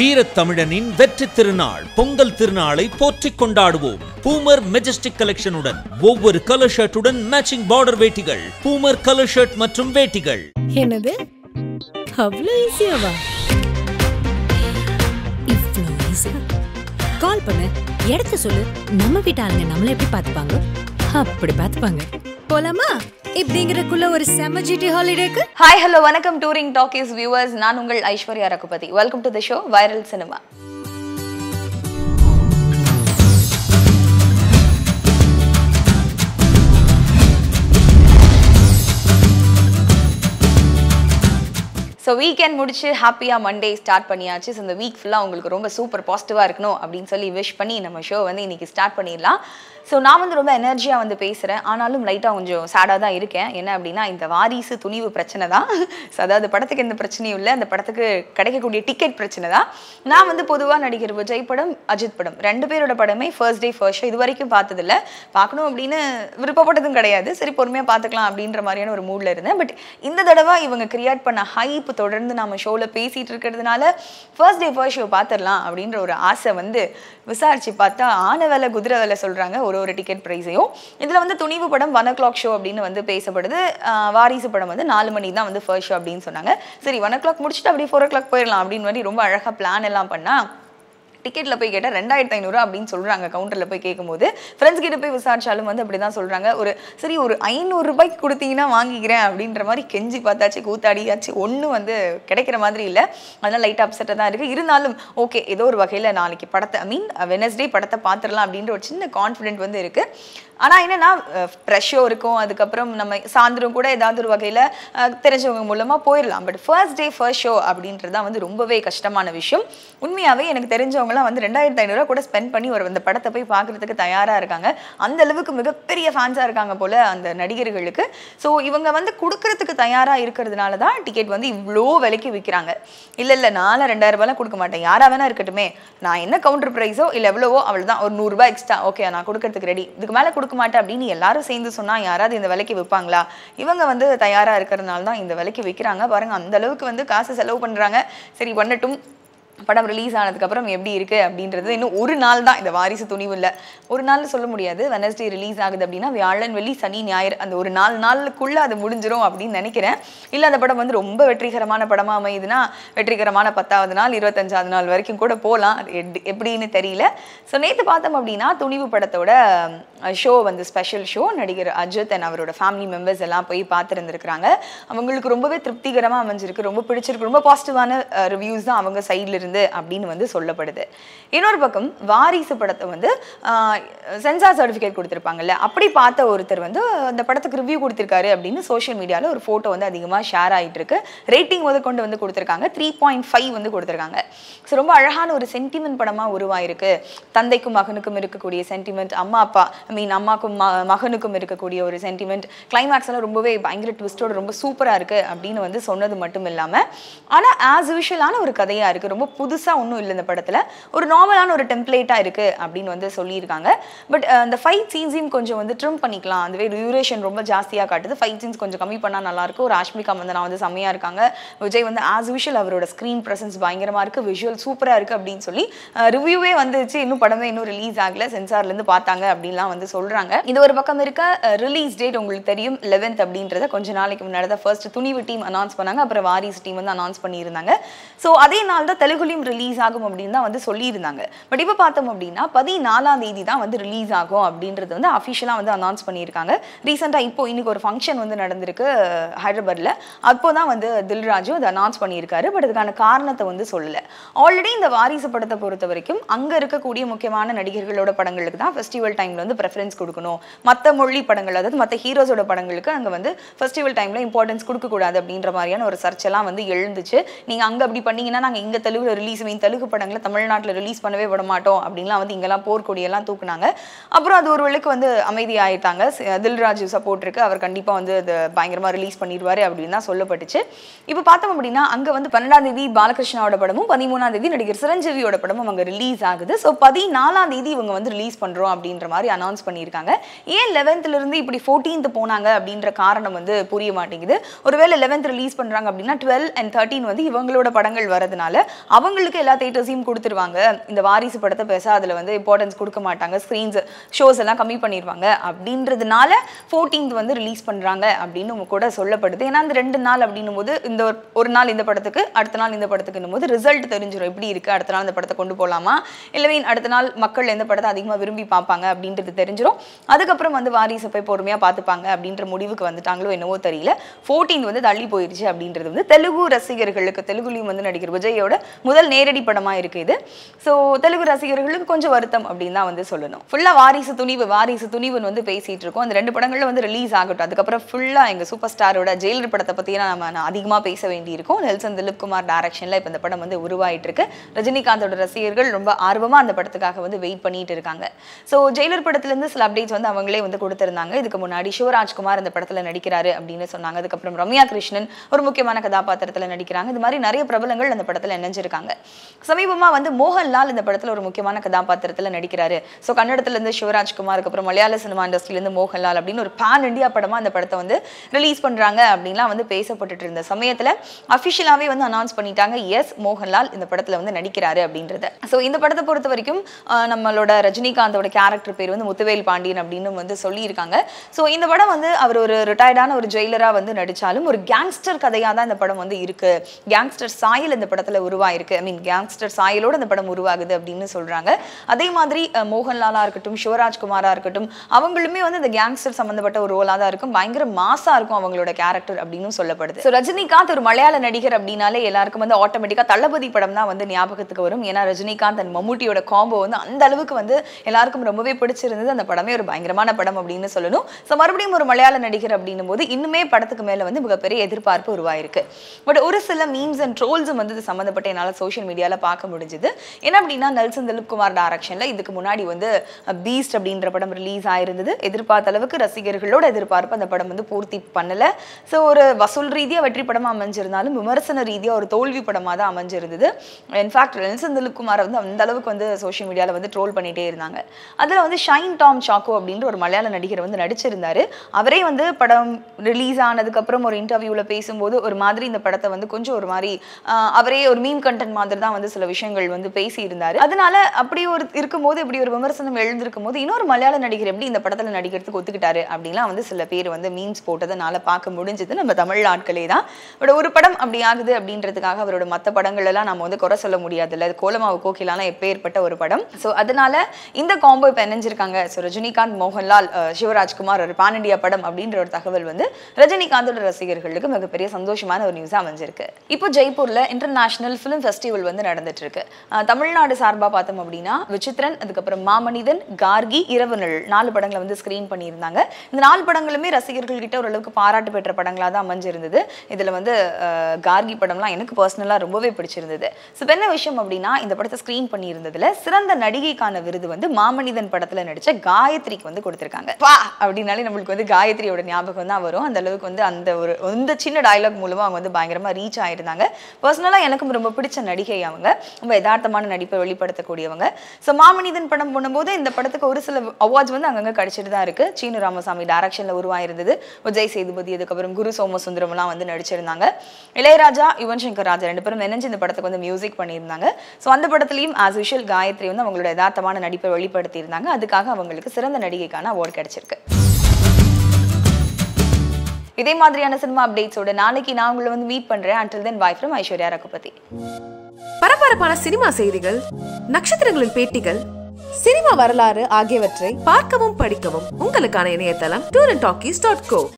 வீரத் தமிழனின் வெற்றி திருநாள் பொங்கல் திருநாளை போற்றிக் கொண்டாடுவோம் பூமர் மெஜஸ்டிக் கலெக்ஷனுடன் ஒவ்வொரு கலர் ஷர்ட்டுடன் மேட்சிங் பார்டர் வேட்டிகள் பூமர் கலர் ஷர்ட் மற்றும் வேட்டிகள் என்னது அவ்வளோ ஈஸியாவா இவ்வளோ ஈஸி கால் பண்ணு இடத்த சொல்லு நம்ம வீட்டு ஆளுங்க நம்மள எப்படி பார்த்துப்பாங்க அப்படி பார்த்துப்பாங்க போலாமா இப்படிங்கிறக்குள்ள ஒரு செம ஜிடி ஹாலிடேக்கு ஹாய் ஹலோ வணக்கம் டூரிங் டாக்கிஸ் வியூவர்ஸ் நான் உங்கள் Aishwarya Raghupathi welcome to the show viral cinema so weekend முடிச்சு ஹாப்பியாக மண்டே ஸ்டார்ட் பண்ணியாச்சு ஸோ இந்த வீக் ஃபுல்லாக உங்களுக்கு ரொம்ப சூப்பர் பாசிட்டிவாக இருக்கணும் அப்படின்னு சொல்லி விஷ் பண்ணி நம்ம ஷோ வந்து இன்னைக்கு ஸ்டார்ட் பண்ணிடலாம் ஸோ நான் வந்து ரொம்ப எனர்ஜியாக வந்து பேசுகிறேன் ஆனாலும் லைட்டாக கொஞ்சம் சேடாக தான் இருக்கேன் என்ன அப்படின்னா இந்த வாரிசு துணிவு பிரச்சனை தான் ஸோ அதாவது படத்துக்கு எந்த பிரச்சனையும் இல்லை அந்த படத்துக்கு கிடைக்கக்கூடிய டிக்கெட் பிரச்சனை தான் நான் வந்து பொதுவாக நடிகர் விஜய் படம் அஜித் படம் ரெண்டு பேரோட படமே ஃபர்ஸ்ட் டே ஃபர்ஸ்ட் ஷோ இது வரைக்கும் பார்த்ததில்ல பார்க்கணும் அப்படின்னு விருப்பப்பட்டதும் கிடையாது சரி பொறுமையாக பார்த்துக்கலாம் அப்படின்ற மாதிரியான ஒரு மூடில் இருந்தேன் பட் இந்த தடவை இவங்க கிரியேட் பண்ண ஹைப் தொடர்ந்து நம்ம ஷோவில் பேசிகிட்டு இருக்கிறதுனால ஃபர்ஸ்ட் டே ஃபர்ஸ்ட் ஷோ பார்த்துடலாம் அப்படின்ற ஒரு ஆசை வந்து விசாரிச்சு பார்த்தா ஆன வேலை குதிரை வேலை சொல்கிறாங்க ஒரு ஒரு டிக்கெட் ப்ரைஸையும் இதில் வந்து துணிவு படம் ஒன் ஓ கிளாக் ஷோ அப்படின்னு வந்து பேசப்படுது ஆஹ் வாரிசு படம் வந்து நாலு மணி தான் வந்து ஃபர்ஸ்ட் ஷோ அப்படின்னு சொன்னாங்க சரி ஒன் ஓ கிளாக் முடிச்சுட்டு அப்படியே ஃபோர் ஓ கிளாக் போயிடலாம் அப்படின்னு மாதிரி ரொம்ப அழகாக பிளான் எல்லாம் பண்ணால் டிக்கெட்டில் போய் கேட்டால் ரெண்டாயிரத்து ஐநூறு அப்படின்னு சொல்கிறாங்க கவுண்டரில் போய் கேட்கும்போது ஃப்ரெண்ட்ஸ் கிட்ட போய் விசாரிச்சாலும் வந்து அப்படி தான் சொல்கிறாங்க ஒரு சரி ஒரு ஐநூறு ரூபாய்க்கு கொடுத்தீங்கன்னா வாங்கிக்கிறேன் அப்படின்ற மாதிரி கெஞ்சி பார்த்தாச்சு கூத்தாடியாச்சு ஒன்றும் வந்து கிடைக்கிற மாதிரி இல்லை அதனால் லைட்டாக அப்செட்டாக தான் இருக்குது இருந்தாலும் ஓகே ஏதோ ஒரு வகையில் நாளைக்கு படத்தை ஐ மீன் வெனஸ்டே படத்தை பார்த்துடலாம் அப்படின்ற ஒரு சின்ன கான்ஃபிடென்ட் வந்து இருக்குது ஆனால் என்னன்னா ப்ரெஷ்ஷோ இருக்கும் அதுக்கப்புறம் நம்ம சாயந்தரம் கூட ஏதாவது ஒரு வகையில் தெரிஞ்சவங்க மூலமாக போயிடலாம் but first day first show அப்படின்றது தான் வந்து ரொம்பவே கஷ்டமான விஷயம் உண்மையாகவே எனக்கு தெரிஞ்சவங்களாம் வந்து ரெண்டாயிரத்து ஐநூறுரூவா கூட ஸ்பெண்ட் பண்ணி ஒரு அந்த படத்தை போய் பார்க்குறதுக்கு தயாராக இருக்காங்க அந்த அளவுக்கு மிகப்பெரிய ஃபேன்ஸாக இருக்காங்க போல் அந்த நடிகர்களுக்கு ஸோ இவங்க வந்து கொடுக்கறதுக்கு தயாராக இருக்கிறதுனால தான் டிக்கெட் வந்து இவ்வளோ விலைக்கு விற்கிறாங்க இல்லை இல்லை நானும் ரெண்டாயிரம் ரூபாய்லாம் கொடுக்க மாட்டேன் யாராக வேணா இருக்கட்டுமே நான் என்ன கவுண்டர் ப்ரைஸோ இல்லை எவ்வளவோ அவள் தான் ஒரு நூறுரூபா எக்ஸ்ட்ரா ஓகே நான் கொடுக்கறதுக்கு ரெடி இதுக்கு மேலே கொடுக்க மாட்டேன் அப்படின்னு எல்லாரும் சேர்ந்து சொன்னால் யாராவது இந்த விலைக்கு விற்பாங்களா இவங்க வந்து தயாராக இருக்கிறதுனால தான் இந்த விலைக்கு விற்கிறாங்க பாருங்க அந்த அளவுக்கு வந்து காசு செலவு பண்ணுறாங்க சரி பண்ணட்டும் படம் ரிலீஸ் ஆனதுக்கப்புறம் எப்படி இருக்குது அப்படின்றது இன்னும் ஒரு நாள் தான் இந்த வாரிசு துணிவு இல்லை ஒரு நாள் சொல்ல முடியாது வெனஸ்டே ரிலீஸ் ஆகுது அப்படின்னா வியாழன் வெள்ளி சனி ஞாயிறு அந்த ஒரு நாலு நாளுக்குள்ளே அது முடிஞ்சிரும் அப்படின்னு நினைக்கிறேன் இல்லை அந்த படம் வந்து ரொம்ப வெற்றிகரமான படமாக அமையுதுன்னா வெற்றிகரமான பத்தாவது நாள் இருபத்தஞ்சாவது நாள் வரைக்கும் கூட போகலாம் அது எட்- எப்படின்னு தெரியல ஸோ நேற்று பார்த்தோம் அப்படின்னா துணிவு படத்தோட ஷோ வந்து ஸ்பெஷல் ஷோ நடிகர் அஜித் அண்ட் அவரோட ஃபேமிலி மெம்பர்ஸ் எல்லாம் போய் பார்த்துருந்துருக்குறாங்க அவங்களுக்கு ரொம்பவே திருப்திகரமாக அமைஞ்சிருக்கு ரொம்ப பிடிச்சிருக்கு ரொம்ப பாசிட்டிவான ரிவ்யூஸ் தான் அவங்க சைடில் இருந்து அப்படின்னு வந்து சொல்லப்படுது இன்னொரு பக்கம் வாரிசு படத்தை வந்து சென்சார் சர்டிஃபிகேட் கொடுத்துருப்பாங்கல்ல அப்படி பார்த்த ஒருத்தர் வந்து அந்த படத்துக்கு ரிவ்யூ கொடுத்துருக்காரு அப்படின்னு சோஷியல் மீடியாவில் ஒரு ஃபோட்டோ வந்து அதிகமாக ஷேர் ஆகிட்டு இருக்கு ரேட்டிங் வந்து கொண்டு வந்து கொடுத்துருக்காங்க த்ரீ பாயிண்ட் ஃபைவ் வந்து கொடுத்துருக்காங்க ஸோ ரொம்ப அழகான ஒரு சென்டிமெண்ட் படமாக உருவாயிருக்கு தந்தைக்கும் மகனுக்கும் இருக்கக்கூடிய சென்டிமெண்ட் அம்மா அப்பா ஐ மீன் அம்மாக்கும் ம- மகனுக்கும் இருக்கக்கூடிய ஒரு சென்டிமெண்ட் கிளைமேக்ஸ் எல்லாம் ரொம்பவே பயங்கர ட்விஸ்டோட ரொம்ப சூப்பராக இருக்கு அப்படின்னு வந்து சொன்னது மட்டும் இல்லாமல் ஆனால் ஆஸ் யூஷுவலான ஒரு கதையாக இருக்குது ரொம்ப புதுசாக ஒன்றும் இல்லை இந்த படத்தில் ஒரு நார்மலான ஒரு டெம்ப்ளேட்டாக இருக்குது அப்படின்னு வந்து சொல்லியிருக்காங்க பட் அந்த ஃபைட் சீன்ஸையும் கொஞ்சம் வந்து ட்ரிம் பண்ணிக்கலாம் அதுவே டியூரேஷன் ரொம்ப ஜாஸ்தியாக காட்டுது ஃபைட் சீன்ஸ் கொஞ்சம் கம்மி பண்ணால் நல்லாயிருக்கும் ஒரு ஆஷ்மிகா மந்தனா வந்து செம்மையாக இருக்காங்க விஜய் வந்து ஆஸ் யூஷுவல் அவரோட ஸ்க்ரீன் ப்ரெசன்ஸ் பயங்கரமாக இருக்குது விஷுவல் சூப்பராக இருக்குது அப்படின்னு சொல்லி ரிவ்யூவே வந்துச்சு இன்னும் படமே இன்னும் ரிலீஸ் ஆகல சென்சார்லேருந்து பார்த்தாங்க அப்படின்லாம் வந்து சொல்கிறாங்க இது ஒரு பக்கம் இருக்க ரிலீஸ் டேட் உங்களுக்கு தெரியும் லெவன்த் அப்படின்றத கொஞ்ச நாளைக்கு முன்னாடி தான் ஃபர்ஸ்ட் துணிவு டீம் அனௌன்ஸ் பண்ணாங்க அப்புறம் வாரிஸ் டீம் வந்து அனௌன்ஸ் பண்ணியிருந்தாங்க ஸோ அதே நாள் தான் தெலுங்குலையும் ரிலீஸ் ஆகும் அப்படின்னு தான் வந்து சொல்லியிருந்தாங்க பட் இப்போ பார்த்தோம் அப்படின்னா பதினாலாம் தேதி தான் வந்து ரிலீஸ் ஆகும் அப்படின்றது வந்து அஃபிஷியலாக வந்து அனௌன்ஸ் பண்ணியிருக்காங்க ரீசெண்டாக இப்போ இன்னைக்கு ஒரு ஃபங்க்ஷன் வந்து நடந்திருக்கு ஹைதராபாத்தில் அப்போ தான் வந்து தில்ராஜும் அதை அனௌன்ஸ் பண்ணியிருக்காரு பட் அதுக்கான காரணத்தை வந்து சொல்லலை ஆல்ரெடி இந்த வாரிசு படத்தை பொறுத்த வரைக்கும் அங்கே இருக்கக்கூடிய முக்கியமான நடிகர்களோட படங்களுக்கு தான் ஃபெஸ்டிவல் டைமில் வந்து ப்ரெஃபரன்ஸ் கொடுக்கணும் மற்ற மொழி படங்கள் அதாவது மற்ற ஹீரோஸோட படங்களுக்கு அங்கே வந்து ஃபெஸ்டிவல் டைமில் இம்பார்ட்டன்ஸ் கொடுக்கக்கூடாது அப்படின்ற மாதிரியான ஒரு சர்ச்செல்லாம் வந்து எழுந்துச்சு நீங்கள் அங்கே அப்படி பண்ணீங்கன்னா நாங்கள் இங்கே தெலுங்குல ரிலீஸ் மீன் தெலுங்கு படங்களை தமிழ்நாட்டில் ரிலீஸ் பண்ணவே விட மாட்டோம் அப்படின்லாம் வந்து இங்கெல்லாம் போர்க்கொடியெல்லாம் தூக்குனாங்க அப்புறம் அது ஒரு வேளைக்கு வந்து அமைதி ஆயிட்டாங்க சி- தில்ராஜு சப்போர்ட் இருக்கு அவர் கண்டிப்பாக வந்து அது பயங்கரமாக ரிலீஸ் பண்ணிடுவாரு அப்படின்னு தான் சொல்லப்பட்டுச்சு இப்போ பார்த்தோம் அப்படின்னா அங்கே வந்து பன்னெண்டாம் தேதி பாலகிருஷ்ணாவோட படமும் பதிமூணாம் தேதி நடிகர் சிரஞ்சீவியோட படமும் அங்கே ரிலீஸ் ஆகுது ஸோ பதினாலாம் தேதி இவங்க வந்து ரிலீஸ் பண்ணுறோம் அப்படின்ற மாதிரி அனௌன்ஸ் பண்ணியிருக்காங்க ஏன் 11th ல இருந்து இப்படி 14th போனாங்க அப்படின்ற காரணம் வந்து புரிய மாட்டேங்குது ஒருவேளை லெவன்த் ரிலீஸ் பண்ணுறாங்க அப்படின்னா டுவெல் அண்ட் தேர்ட்டீன் வந்து இவங்களோட படங்கள் வரதுனால அவங்களுக்கு எல்லா தேட்டர்ஸையும் கொடுத்துருவாங்க இந்த வாரிசு படத்தை பேச அதில் வந்து இம்பார்ட்டன்ஸ் கொடுக்க மாட்டாங்க ஸ்க்ரீன்ஸ் ஷோஸ் எல்லாம் கம்மி பண்ணிடுவாங்க அப்படின்றதுனால ஃபோர்டீன்த் வந்து ரிலீஸ் பண்ணுறாங்க அப்படின்னு கூட சொல்லப்படுது ஏன்னா அந்த ரெண்டு நாள் அப்படின்னும் போது இந்த ஒரு- ஒரு நாள் இந்த படத்துக்கு அடுத்த நாள் இந்த படத்துக்குன்னும் போது ரிசல்ட் தெரிஞ்சிடும் எப்படி இருக்குது அடுத்த நாள் இந்த படத்தை கொண்டு போகலாமா இல்லவே அடுத்த நாள் மக்கள் எந்த படத்தை அதிகமாக விரும்பி பார்ப்பாங்க அப்படின்றது தெரிஞ்சிடும் அதுக்கப்புறம் வந்து வாரிசை போய் பொறுமையாக பார்த்துப்பாங்க அப்படின்ற முடிவுக்கு வந்துட்டாங்களோ என்னவோ தெரியல ஃபோர்டீன் வந்து தள்ளி போயிருச்சு அப்படின்றது வந்து தெலுங்கு ரசிகர்களுக்கு தெலுங்குலையும் வந்து நடிகர் விஜயோட முதல் நேரடி படமாக இருக்குது இது ஸோ தெலுங்கு ரசிகர்களுக்கு கொஞ்சம் வருத்தம் அப்படின்னு தான் வந்து சொல்லணும் ஃபுல்லாக வாரிசு துணிவு வாரிசு துணிவுன்னு வந்து பேசிட்டு இருக்கோம் அந்த ரெண்டு படங்களில் வந்து ரிலீஸ் ஆகட்டும் அதுக்கப்புறம் ஃபுல்லாக எங்கள் சூப்பர் ஸ்டாரோட ஜெயிலர் படத்தை பற்றி நம்ம அதிகமாக பேச வேண்டியிருக்கும் நெல்சன் திலீப் குமார் டைரக்ஷனில் இப்போ இந்த படம் வந்து உருவாயிட்டு இருக்கு ரஜினிகாந்தோட ரசிகர்கள் ரொம்ப ஆர்வமாக அந்த படத்துக்காக வந்து வெயிட் பண்ணிட்டு இருக்காங்க ஸோ ஜெயிலர் படத்துலேருந்து சில அப்டேட்ஸ் வந்து அவங்களே வந்து கொடுத்திருந்தாங்க இதுக்கு முன்னாடி சிவராஜ்குமார் இந்த படத்தில் நடிக்கிறாரு அப்படின்னு சொன்னாங்க அதுக்கப்புறம் ரம்யா கிருஷ்ணன் ஒரு முக்கியமான கதாபாத்திரத்தில் நடிக்கிறாங்க இது மாதிரி நிறைய பிரபலங்கள் அந்த படத்தில் இணைஞ்சிருக்காங்க சமீபமாக வந்து மோகன்லால் இந்த படத்தில் ஒரு முக்கியமான கதாபாத்திரத்தில் நடிக்கிறாரு ஸோ கன்னடத்துலேருந்து சிவராஜ்குமார் அப்புறம் மலையாள சினிமா இண்டஸ்ட்ரியிலேருந்து மோகன்லால் அப்படின்னு ஒரு பேன் இந்தியா படமாக அந்த படத்தை வந்து ரிலீஸ் பண்ணுறாங்க அப்படின்லாம் வந்து பேசப்பட்டுட்டு இருந்த சமயத்தில் அஃபிஷியலாகவே வந்து அனௌன்ஸ் பண்ணிட்டாங்க எஸ் மோகன்லால் இந்த படத்தில் வந்து நடிக்கிறாரு அப்படின்றத ஸோ இந்த படத்தை பொறுத்த வரைக்கும் ஆஹ், நம்மளோட ரஜினிகாந்தோட கேரக்டர் பேர் வந்து முத்துவேல் பாண்டியன் அப்படின்னு வந்து சொல்லியிருக்காங்க ஸோ இந்த படம் வந்து அவர் ஒரு ரிட்டையர்டான ஒரு ஜெயிலராக வந்து நடித்தாலும் ஒரு கேங்ஸ்டர் கதையாக தான் இந்த படம் வந்து இருக்கு கேங்ஸ்டர் சாயல் இந்த படத்தில் உருவாயிருக்கு ஐ மீன் கேங்ஸ்டர் சாயலோட இந்த படம் உருவாகுது அப்படின்னு சொல்றாங்க அதே மாதிரி அஹ், மோகன்லாலா இருக்கட்டும் சிவராஜ்குமாரா இருக்கட்டும் அவங்களுமே வந்து இந்த கேங்ஸ்டர் சம்மந்தப்பட்ட ஒரு ரோலாக தான் இருக்கும் பயங்கர மாசா இருக்கும் அவங்களோட கேரக்டர் அப்படின்னு சொல்லப்படுது ஸோ ரஜினிகாந்த் ஒரு மலையாள நடிகர் அப்படின்னாலே எல்லாருக்கும் வந்து ஆட்டோமேட்டிக்காக தளபதி படம் தான் வந்து ஞாபகத்துக்கு வரும் ஏன்னா ரஜினிகாந்த் அண்ட் மம்முட்டியோட காம்போ வந்து அந்த அளவுக்கு வந்து எல்லாருக்கும் ரொம்பவே பிடிச்சிருந்தது அந்த படமே ஒரு பயங்கரமான படம் அப்படின்னு சொல்லணும் ஸோ மறுபடியும் ஒரு மலையாள நடிகர் அப்படின்னும் போது இன்னுமே படத்துக்கு மேலே வந்து மிகப்பெரிய எதிர்பார்ப்பு உருவாயிருக்கு பட் ஒரு சில மீம்ஸ் அண்ட் ட்ரோல்ஸும் வந்து இது சம்மந்தப்பட்ட என்னால் சோஷியல் மீடியாவில் பார்க்க முடிஞ்சுது என்ன அப்படின்னா நெல்சன் திலீப் குமார் டைரக்ஷனில் இதுக்கு முன்னாடி வந்து பீஸ்ட் அப்படின்ற படம் ரிலீஸ் ஆயிருந்தது எதிர்பார்த்த அளவுக்கு ரசிகர்களோட எதிர்பார்ப்பு அந்த படம் வந்து பூர்த்தி பண்ணல ஸோ ஒரு வசூல் ரீதியாக வெற்றி படமாக அமைஞ்சிருந்தாலும் விமர்சன ரீதியாக ஒரு தோல்வி படமாக தான் அமைஞ்சிருந்தது இன்ஃபேக்ட் நெல்சன் திலீப் குமாரை வந்து அந்த அளவுக்கு வந்து சோஷியல் மீடியாவில் வந்து ட்ரோல் பண்ணிட்டே இருந்தாங்க அதில் வந்து ஷைன் டாம் சாக்கோ அப்படின்ற ஒரு மலையாள நடிகர் வந்து நடிச்சிருந்தாரு அவரே வந்து படம் ரிலீஸ் ஆனதுக்கப்புறம் ஒரு இன்டர்வியூவில் பேசும்போது ஒரு மாதிரி இந்த படத்தை வந்து கொஞ்சம் ஒரு மாதிரி ஆஹ், அவரே ஒரு மீம் கண்டென்ட் மாதிரி தான் வந்து சில விஷயங்கள் வந்து பேசியிருந்தாரு அதனால அப்படி ஒரு இருக்கும்போது இப்படி ஒரு விமர்சனம் எழுந்திருக்கும் போது இன்னொரு மலையாள நடிகர் எப்படி இந்த படத்தில் நடிக்கிறதுக்கு ஒத்துக்கிட்டாரு அப்படின்லாம் வந்து சில பேர் வந்து மீம்ஸ் போட்டதுனால பார்க்க முடிஞ்சது நம்ம தமிழ் ஆட்களே தான் பட் ஒரு படம் அப்படி ஆகுது அப்படின்றதுக்காக அவரோட மற்ற படங்கள் எல்லாம் நம்ம வந்து குறை சொல்ல முடியாதுல்ல அது கோலமாவு கோகிலாலாம் எப்பேற்பட்ட ஒரு படம் ஸோ அதனால இந்த காம்போ இப்போ இணைஞ்சிருக்காங்க ஸோ ரஜினிகாந்த் மோகன்லால் அஹ், சிவராஜ்குமார் ஒரு பான் இண்டியா படம் அப்படின்ற ஒரு தகவல் வந்து ரஜினிகாந்தோட ரசிகர்களுக்கு மிகப்பெரிய சந்தோஷமான ஒரு நியூஸாக அமைஞ்சிருக்கு இப்போ ஜெய்ப்பூர்ல இன்டர்நேஷனல் ஃபிலிம் ஃபெஸ்டிவல் வந்து நடந்துட்டு இருக்கு அஹ், தமிழ்நாடு சார்பாக பார்த்தோம் அப்படின்னா விசித்திரன் அதுக்கப்புறம் மாமனிதன் கார்கி இரவு நிழல் நாலு படங்களை வந்து ஸ்க்ரீன் பண்ணியிருந்தாங்க இந்த நாலு படங்களுமே ரசிகர்கள் கிட்ட ஓரளவுக்கு பாராட்டு பெற்ற படங்களாக தான் அமைஞ்சிருந்தது இதில் வந்து அஹ், கார்கி படம்லாம் எனக்கு பர்சனலாக ரொம்பவே பிடிச்சிருந்தது ஸோ என்ன விஷயம் அப்படின்னா இந்த படத்தை ஸ்க்ரீன் பண்ணியிருந்ததுல சிறந்த நடிகைக்கான விருது வந்து மாமனிதன் படத்தில் நடிச்ச காயத்ரிக்கு வந்து கொடுத்துருக்காங்க பா அப்படின்னாலே நம்மளுக்கு வந்து காயத்ரியோட ஞாபகம் தான் வரும் அந்த அளவுக்கு வந்து அந்த ஒரு இந்த சின்ன டயலாக் மூலமா அவங்க வந்து பயங்கரமா ரீச் ஆயிருந்தாங்க பர்சனலாக எனக்கும் ரொம்ப பிடிச்ச நடிகை அவங்க ரொம்ப யதார்த்தமான நடிப்பை வெளிப்படுத்தக்கூடியவங்க ஸோ மாமனிதன் படம் பண்ணும்போது இந்த படத்துக்கு ஒரு சில அவார்ட்ஸ் வந்து அங்கங்க கிடைச்சிட்டு தான் இருக்கு சீனு ராமசாமி டைரக்ஷன்ல உருவாயிருந்தது விஜய் சேதுபதி அதுக்கப்புறம் குரு சோமசுந்தரம்லாம் வந்து நடிச்சிருந்தாங்க இளையராஜா யுவன் சங்கர் ராஜா ரெண்டு பேரும் நினைஞ்சு இந்த படத்துக்கு வந்து மியூசிக் பண்ணியிருந்தாங்க ஸோ அந்த படத்துலையும் ஆஸ் யூஷுவல் காயத்ரி வந்து அவங்களோட யதார்த்தமான நடிப்பை வெளிப்படுத்தியிருந்தாங்க அதுக்காக அவங்களுக்கு சிறந்த நடிகைக்கான அவார்டு கிடைச்சிருக்கு இதே மாதிரியான சினிமா அப்டேட்ஸோட நாளைக்கு நான் உங்களை வந்து மீட் பண்றேன் until then bye from Aishwarya Raghupathi பரபரப்பான சினிமா செய்திகள் நட்சத்திரங்களின் பேட்டிகள் சினிமா வரலாறு ஆகியவற்றை பார்க்கவும் படிக்கவும் உங்களுக்கான இணையதளம் tour and talkies dot go